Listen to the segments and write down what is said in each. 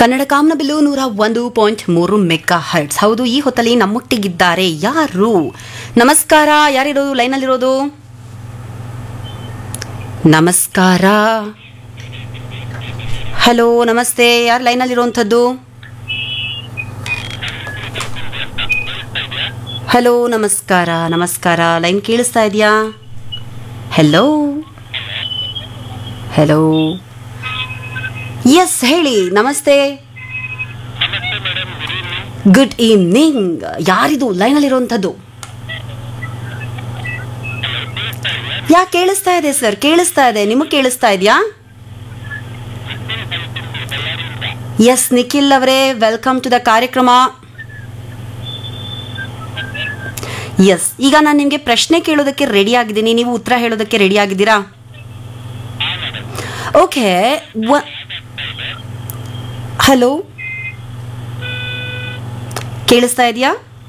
ಕನ್ನಡ ಕಾಮನಬಿಲ್ಲು ನೂರ ಒಂದು ಪಾಯಿಂಟ್ ಮೂರು ಮೆಗಾ ಹರ್ಟ್ಸ್ ಹೌದು ಈ ಹೊತ್ತಲ್ಲಿ ನಮ್ಮೊಟ್ಟಿಗಿದ್ದಾರೆ ಯಾರು ನಮಸ್ಕಾರ ಯಾರಿರೋದು ಲೈನಲ್ಲಿರೋದು ನಮಸ್ಕಾರ ಹಲೋ ನಮಸ್ತೆ ಯಾರು ಲೈನಲ್ಲಿರುವಂಥದ್ದು ಹಲೋ ನಮಸ್ಕಾರ ನಮಸ್ಕಾರ ಲೈನ್ ಕೇಳಿಸ್ತಾ ಇದೆಯಾ ಹೆಲೋ ಹೆಲೋ ಎಸ್ ಹೇಳಿ ನಮಸ್ತೆ ಗುಡ್ ಈವ್ನಿಂಗ್ ಯಾರಿದು ಲೈನಲ್ಲಿರುವಂಥದ್ದು ಯಾ ಕೇಳಿಸ್ತಾ ಇದೆ ಸರ್ ಕೇಳಿಸ್ತಾ ಇದೆ ನಿಮಗೆ ಕೇಳಿಸ್ತಾ ಇದೆಯಾ ಎಸ್ ನಿಖಿಲ್ ಅವರೇ ವೆಲ್ಕಮ್ ಟು ದ ಕಾರ್ಯಕ್ರಮ ಎಸ್ ಈಗ ನಾನು ನಿಮಗೆ ಪ್ರಶ್ನೆ ಕೇಳೋದಕ್ಕೆ ರೆಡಿ ಆಗಿದ್ದೀನಿ ನೀವು ಉತ್ತರ ಹೇಳೋದಕ್ಕೆ ರೆಡಿ ಆಗಿದ್ದೀರಾ ಓಕೆ ಹಲೋ ಕೇಳಿಸ್ತಾ ಇದೆಯಾ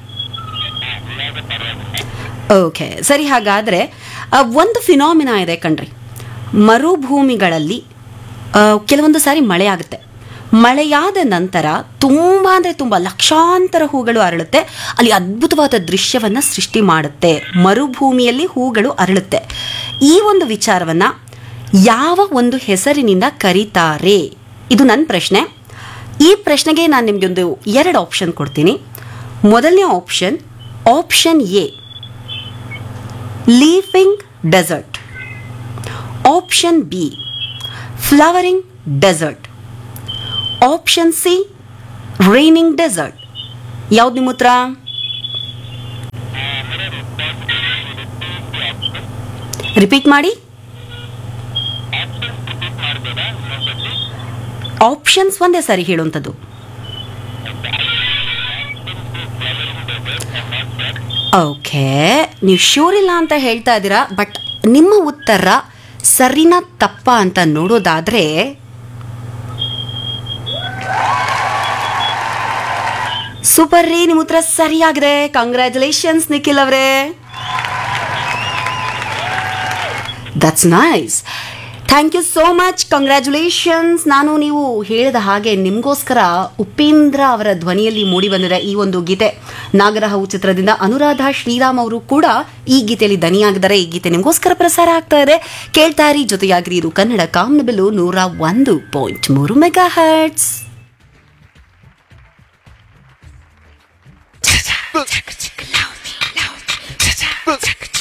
ಓಕೆ ಸರಿ ಹಾಗಾದರೆ ಒಂದು ಫಿನಾಮಿನಾ ಇದೆ ಕಣ್ರಿ ಮರುಭೂಮಿಗಳಲ್ಲಿ ಆ, ಕೆಲವೊಂದು ಸಾರಿ ಮಳೆ ಆಗುತ್ತೆ ಮಳೆಯಾದ ನಂತರ ತುಂಬ ಅಂದರೆ ತುಂಬ ಲಕ್ಷಾಂತರ ಹೂಗಳು ಅರಳುತ್ತೆ ಅಲ್ಲಿ ಅದ್ಭುತವಾದ ದೃಶ್ಯವನ್ನು ಸೃಷ್ಟಿ ಮಾಡುತ್ತೆ ಮರುಭೂಮಿಯಲ್ಲಿ ಹೂಗಳು ಅರಳುತ್ತೆ ಈ ಒಂದು ವಿಚಾರವನ್ನು ಯಾವ ಒಂದು ಹೆಸರಿನಿಂದ ಕರೀತಾರೆ ಇದು ನನ್ನ ಪ್ರಶ್ನೆ ಈ ಪ್ರಶ್ನೆಗೆ ನಾನು ನಿಮಗೆ ಒಂದು ಎರಡು ಆಪ್ಷನ್ ಕೊಡ್ತೀನಿ ಮೊದಲನೇ option option A leafing desert option B flowering desert option C raining desert ಯಾವ್ದು ನಿಮ್ಮ ಉತ್ತರ ರಿಪೀಟ್ ಮಾಡಿ ಆಪ್ಷನ್ಸ್ ಒಂದೇ ಸರಿ ಹೇಳುವಂಥದ್ದು ಓಕೆ ನೀವು ಶೂರ್ ಇಲ್ಲ ಅಂತ ಹೇಳ್ತಾ ಇದ್ದೀರಾ ಬಟ್ ನಿಮ್ಮ ಉತ್ತರ ಸರಿನಾ ತಪ್ಪ ಅಂತ ನೋಡೋದಾದ್ರೆ ಸೂಪರ್ ರೀ ನಿಮ್ಮ ಉತ್ತರ ಸರಿಯಾಗಿದೆ ಕಂಗ್ರ್ಯಾಚುಲೇಷನ್ಸ್ ನಿಖಿಲ್ ಅವರೇ that's nice thank you so much congratulations ನಾನು ನೀವು ಹೇಳಿದ ಹಾಗೆ ನಿಮಗೋಸ್ಕರ ಉಪೇಂದ್ರ ಅವರ ಧ್ವನಿಯಲ್ಲಿ ಮೂಡಿ ಬಂದಿದೆ ಈ ಒಂದು ಗೀತೆ ನಾಗರಹವು ಚಿತ್ರದಿಂದ ಅನುರಾಧ ಶ್ರೀರಾಮ್ ಅವರು ಕೂಡ ಈ ಗೀತೆಯಲ್ಲಿ ದನಿಯಾಗಿದ್ದಾರೆ ಈ ಗೀತೆ ನಿಮಗೋಸ್ಕರ ಪ್ರಸಾರ ಆಗ್ತಾ ಇದೆ ಕೇಳ್ತಾ ಇರಿ ಜೊತೆಯಾಗ್ರಿ ಇದು ಕನ್ನಡ ಕಾಮನಬಿಲ್ಲು ನೂರ ಒಂದು ಪಾಯಿಂಟ್ ಮೂರು megahertz Chaka chaka loud me, loud me. Cha cha chaka